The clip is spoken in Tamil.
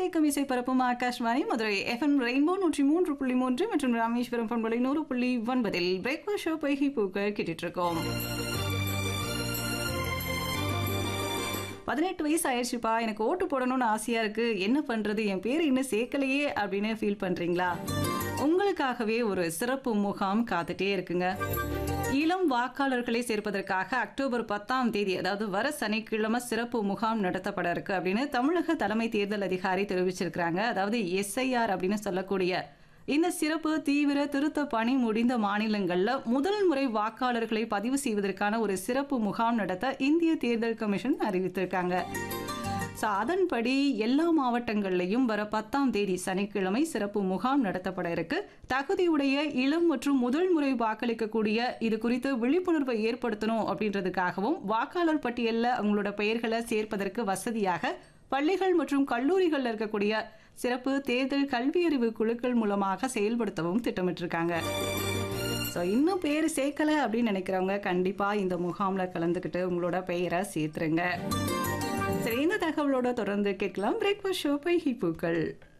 எங்கும் இசை பரப்பும் ஆகாஷ்வாணி மதுரை எஃப்எம் ரெயின்போ நூற்றி மூன்று புள்ளி மூன்று மற்றும் ராமேஸ்வரம் பண்பலை நூறு புள்ளி ஒன்பதில் பிரேக்ஃபாஸ்ட் ஷோ பைகி பூக்க கேட்டுட்டு இருக்கோம் பதினெட்டு வயசு ஆயிடுச்சுப்பா எனக்கு ஓட்டு போடணும்னு ஆசையா இருக்கு என்ன பண்றது என் பேர் இன்னும் சேர்க்கலையே அப்படின்னு ஃபீல் பண்றீங்களா உங்களுக்காகவே ஒரு சிறப்பு முகாம் காத்துட்டே இருக்குங்க இளம் வாக்காளர்களை சேர்ப்பதற்காக அக்டோபர் பத்தாம் தேதி அதாவது வர சனிக்கிழமை சிறப்பு முகாம் நடத்தப்பட இருக்கு அப்படின்னு தமிழக தலைமை தேர்தல் அதிகாரி தெரிவிச்சிருக்கிறாங்க அதாவது எஸ்ஐஆர் அப்படின்னு சொல்லக்கூடிய இந்த சிறப்பு தீவிர திருத்த பணி முடிந்த மாநிலங்கள்ல முதல் முறை வாக்காளர்களை பதிவு செய்வதற்கான ஒரு சிறப்பு முகாம் நடத்த இந்திய தேர்தல் கமிஷன் அறிவித்திருக்காங்க ஸோ அதன்படி எல்லா மாவட்டங்கள்லையும் வர பத்தாம் தேதி சனிக்கிழமை சிறப்பு முகாம் நடத்தப்பட இருக்கு தகுதியுடைய இளம் மற்றும் முதல் முறை வாக்களிக்கக்கூடிய இது குறித்து விழிப்புணர்வை ஏற்படுத்தணும் அப்படின்றதுக்காகவும் வாக்காளர் பட்டியலில் அவங்களோட பெயர்களை சேர்ப்பதற்கு வசதியாக பள்ளிகள் மற்றும் கல்லூரிகளில் இருக்கக்கூடிய சிறப்பு தேர்தல் கல்வியறிவு குழுக்கள் மூலமாக செயல்படுத்தவும் திட்டமிட்டிருக்காங்க ஸோ இன்னும் பேர் சேர்க்கல அப்படின்னு நினைக்கிறவங்க கண்டிப்பாக இந்த முகாமில் கலந்துக்கிட்டு உங்களோட பெயரை சேர்த்துருங்க சரி இந்த தகவலோட தொடர்ந்து கேட்கலாம் பிரேக்ஃபாஸ்ட் ஷோ பை ஹிப்பூக்கள்